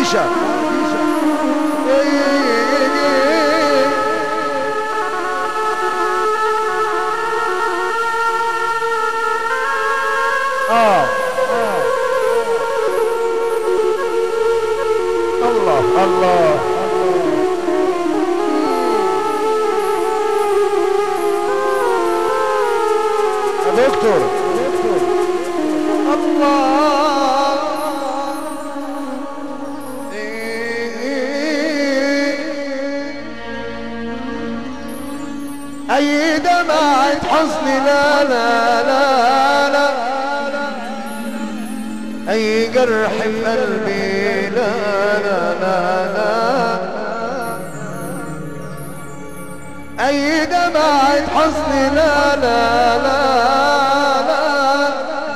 فيشة آه الله الله يا دكتور الله أي دمعة حزن لا لا لا لا أي جرح في قلبي لا لا لا لا أي دمعة حزن لا لا لا لا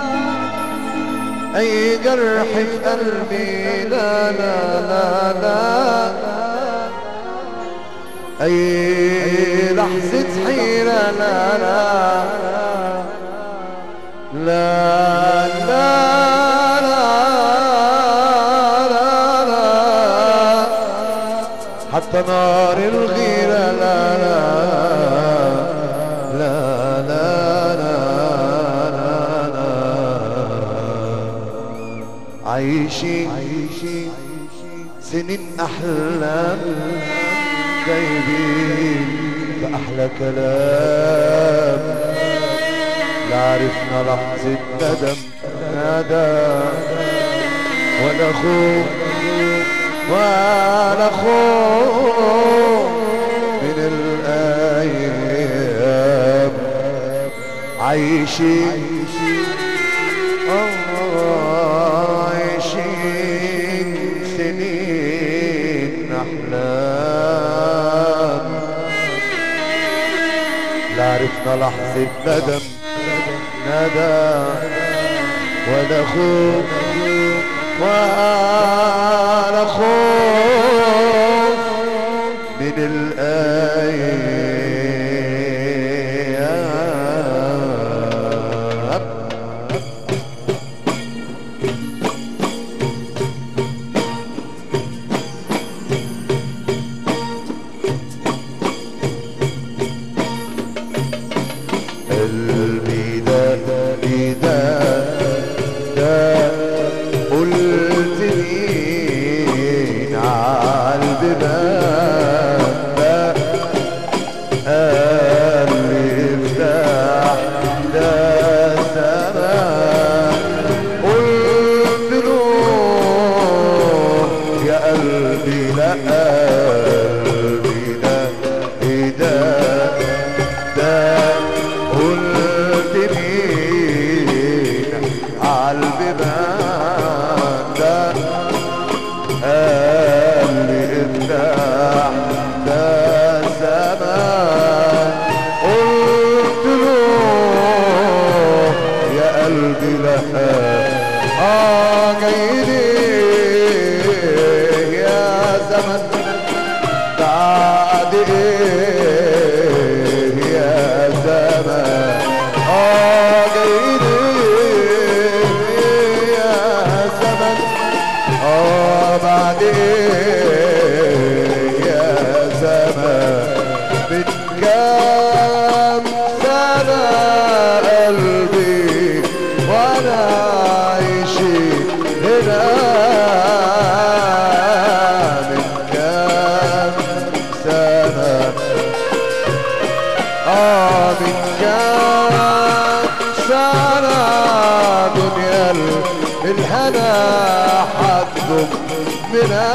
أي جرح في قلبي لا لا لا لا أي لحظة حيرة لا لا لا لا لا لا لا حتى نار الغيرة لا لا لا لا لا لا لا عايشين سنين أحلام جايبين بأحلى كلام لا عرفنا لحظة ندم ندم ولا خوف ولا خوف من الأيام عايشين الله عايشين سنين أحلام لا عرفنا لحظة ندم ندم ولا خوف ولا خوف من الأيام قلبي ده ده ده قلت مين عالبيبان ده قال لي افتح ده زمان قلت له يا قلبي لا قلبي ده ايه ده ده قلت مين عالبيبان ده قال لي افتح ده زمان قلت له يا قلبي لا اه جاي ليه يا زمن بعد ايه يا زمان اه جاي ليه يا زمن اه بعد ايه يا زمان من كام سنة قلبي وانا عايشين هنا من كام سنة اه من كام سنة دنيا الهنا حدهم منها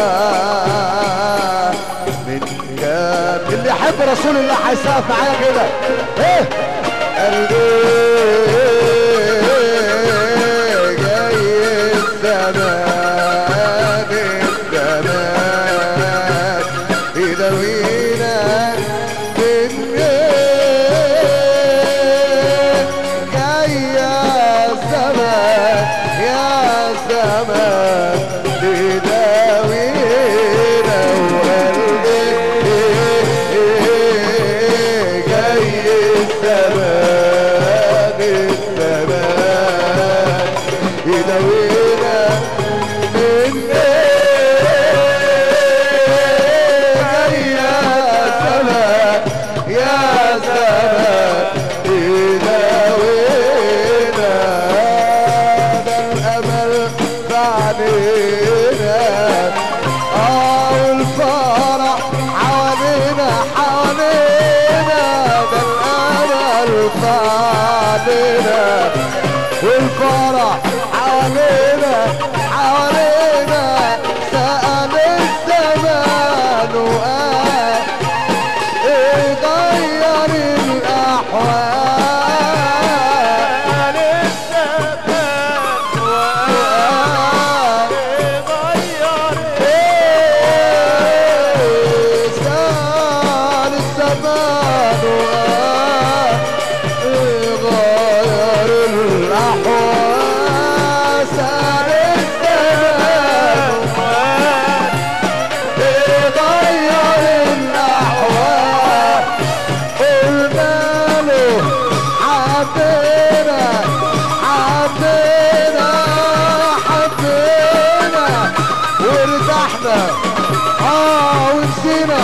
من كام اللي يحب رسول الله هيسقف معايا كده ايه قلبي جاي الزمان الزمان يداوينا من ايه جاي يا زمان يا زمان تداوينا وقلبي جاي الزمان الزمان يداوينا من ايه علينا اه والفرح حوالينا حوالينا ده الامل علينا والفرح حوالينا حوالينا سأل الزمان وقال غير الأحوال إيه سأل الزمان وقال غير الأحوال سأل الزمان غير الأحوال قلنا له حبينا حبينا حبينا وارتحنا اه ونسينا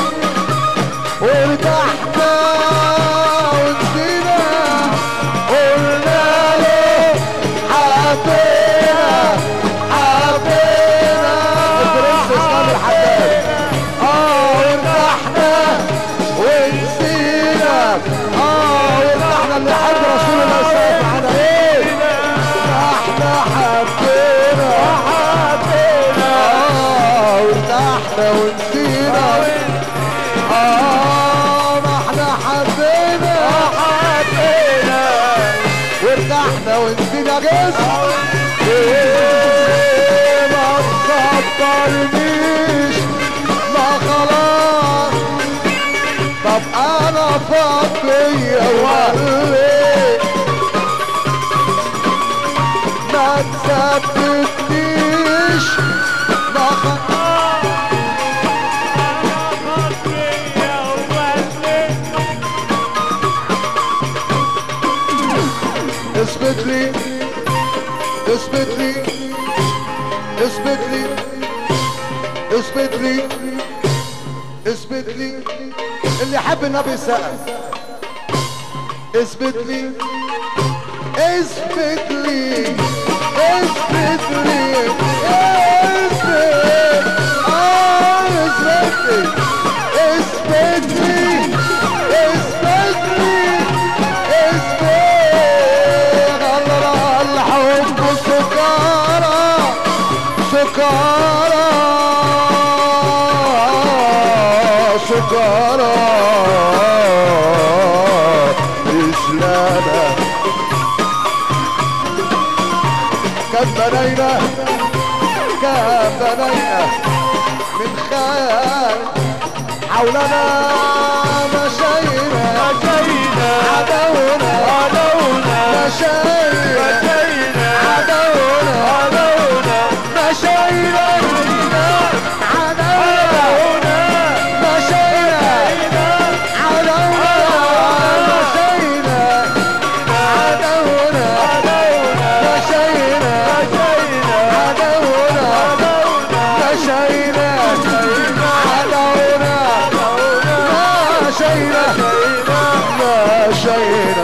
وارتحنا ونسينا قلنا له حبينا حبينا البرنس اسلام الحداد اه وارتحنا ونسينا اه وارتحنا اللي حب رسول الله صلى معانا ايه احنا حبينا حبينا اه وارتحنا ونسينا اه ما احنا حبينا حبينا وارتحنا ونسينا جسم ايه ما تصبرنيش ما خلاص طب انا فاضية وقلي ما تثبتنيش ما خلاص اثبت لي اثبت لي اثبت لي اثبت لي اثبت لي اللي يحب النبي سقف اثبت لي اثبت لي اثبت لي اثبت اه اثبت لي اثبت لي اثبت لي اثبت غلر الحب سكارى سكارى سكارى إسلانا كم بنينا كم بنينا من خيال حولنا مشينا عدونا مشينا عدونا مشينا عدونا مشينا عدونا مشينا عدونا مشينا عدونا مشينا عدونا مشينا مشينا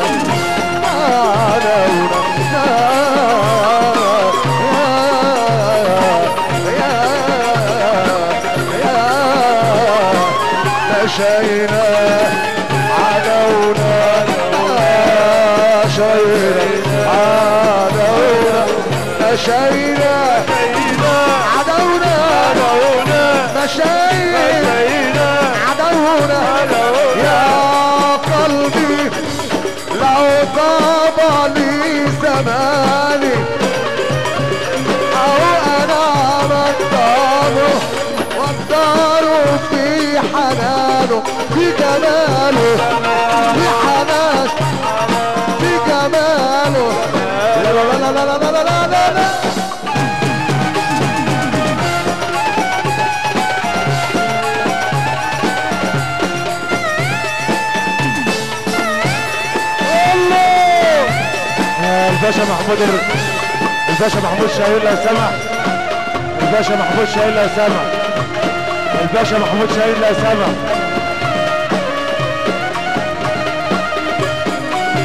عدونا مشينا عدونا مشينا عدونا مشينا عدونا مشينا عدونا يا قلبي لو طاب لي زماني او انا مقداره واقداره في حنانه في جماله في حنان في جماله لا لا لا لا لا لا لا لا لا الله الباشا محمود ال... الباشا محمود شاهين لو سمح الباشا محمود شاهين لو سمح الباشا محمود شاهين لو سمح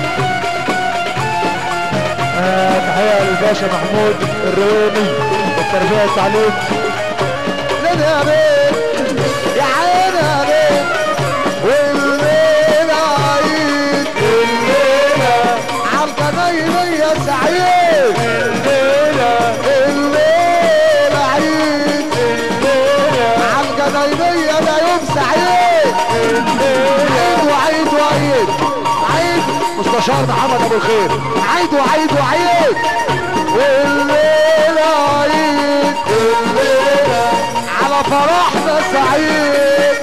آه تحية للباشا محمود الرويني التربيه والتعليم ليل يا بيت يا عين يا بيت والليل عيد الليله عالجناين يا سعيد الليله الليل عيد الليله عالجناين ده يوم سعيد عيد وعيد وعيد عيد مستشار محمد ابو الخير عيد وعيد وعيد والليل عيد الليلة على فرحنا سعيد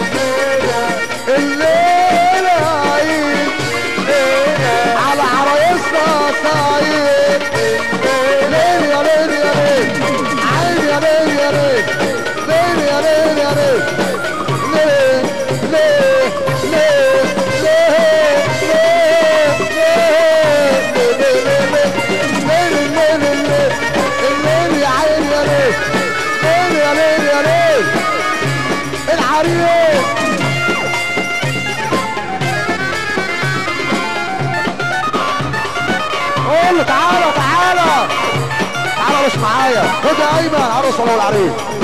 الليلة عيد على عرايسنا سعيد ليل يا ليل يا ليل عيد يا ليل يا ليل ليل يا ليل يا ليل ليه ليه ليه ليه ليه ليه ليه ليه الليل يا عين يا ليل ليل يا ليل يا ليل العريس قول له تعالى تعالى تعالى بس معايا خد يا ايمن عروس الله العريس